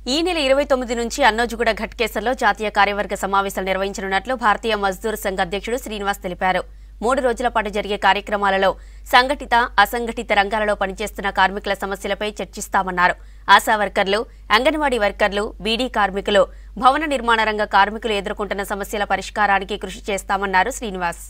ఈ నెల ఇరవై తొమ్మిది నుంచి అన్నోజుగూడ ఘట్కేసర్లో జాతీయ కార్యవర్గ సమావేశాలు నిర్వహించనున్నట్లు భారతీయ మజ్దూర్ సంఘ్ అధ్యక్షుడు శ్రీనివాస్ తెలిపారు మూడు రోజుల పాటు జరిగే కార్యక్రమాలలో సంఘటిత అసంఘటిత రంగాలలో పనిచేస్తున్న కార్మికుల సమస్యలపై చర్చిస్తామన్నారు ఆశా వర్కర్లు అంగన్వాడీ వర్కర్లు బీడీ కార్మికులు భవన నిర్మాణ రంగ కార్మికులు ఎదుర్కొంటున్న సమస్యల పరిష్కారానికి కృషి చేస్తామన్నారు శ్రీనివాస్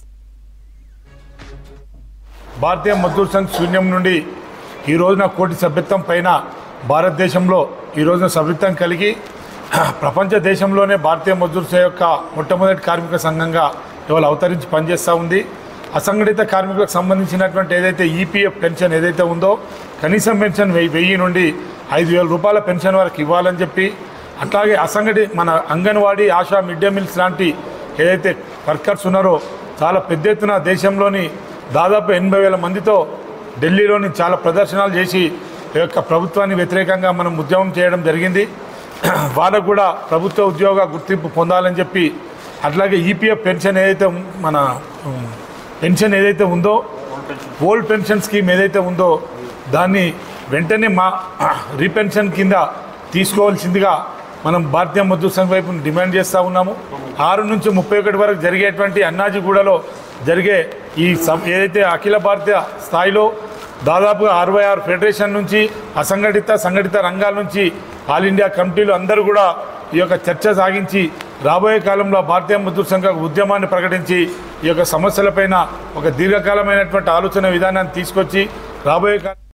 భారతీయ మజ్దూర్ సంఘ్ శూన్యం నుండి ఈ రోజున కోటి సభ్యత్వం పైన భారతదేశంలో ఈ రోజున సభ్యత్వం కలిగి ప్రపంచ దేశంలోనే భారతీయ మజ్దూర్ సంఘ్ యొక్క మొట్టమొదటి కార్మిక సంఘంగా ఇవాళ అవతరించి పనిచేస్తూ ఉంది అసంఘటిత కార్మికులకు సంబంధించినటువంటి ఏదైతే ఈపీఎఫ్ పెన్షన్ ఏదైతే ఉందో కనీసం పెన్షన్ వెయ్యి వెయ్యి నుండి ఐదు వేల రూపాయల పెన్షన్ వరకు ఇవ్వాలని చెప్పి అట్లాగే అసంఘటి మన anganwadi ASHA mid day meals లాంటి ఏదైతే వర్కర్స్ ఉన్నారో చాలా పెద్ద ఎత్తున దేశంలోని దాదాపు ఎనభై వేల మందితో ఢిల్లీలోని చాలా ప్రదర్శనలు చేసి ఈ యొక్క ప్రభుత్వాన్ని వ్యతిరేకంగా మనం ఉద్యమం చేయడం జరిగింది వాళ్ళకు కూడా ప్రభుత్వ ఉద్యోగ గుర్తింపు పొందాలని చెప్పి అట్లాగే ఈపీఎఫ్ పెన్షన్ ఏదైతే ఉం- మన ఉం, పెన్షన్ ఏదైతే ఉందో ఓల్డ్ పెన్షన్ స్కీమ్ ఏదైతే ఉందో దాన్ని వెంటనే మా రీపెన్షన్ కింద తీసుకోవాల్సిందిగా మనం భారతీయ మజ్దూర్ సంఘ్ వైపు డిమాండ్ చేస్తూ ఉన్నాము ఆరు నుంచి ముప్పై ఒకటి వరకు జరిగేటువంటి అన్నాజీగూడలో జరిగే ఈ సం- ఏదైతే అఖిల భారతీయ స్థాయిలో దాదాపుగా అరవై ఆరు ఫెడరేషన్ నుంచి అసంఘటిత సంఘటిత రంగాల నుంచి ఆల్ ఇండియా కమిటీలు అందరూ కూడా ఈ యొక్క చర్చ సాగించి రాబోయే కాలంలో భారతీయ మజ్దూర్ సంఘ ఉద్యమాన్ని ప్రకటించి ఈ యొక్క సమస్యలపైన ఒక దీర్ఘకాలమైనటువంటి ఆలోచన విధానాన్ని తీసుకొచ్చి రాబోయే కాలం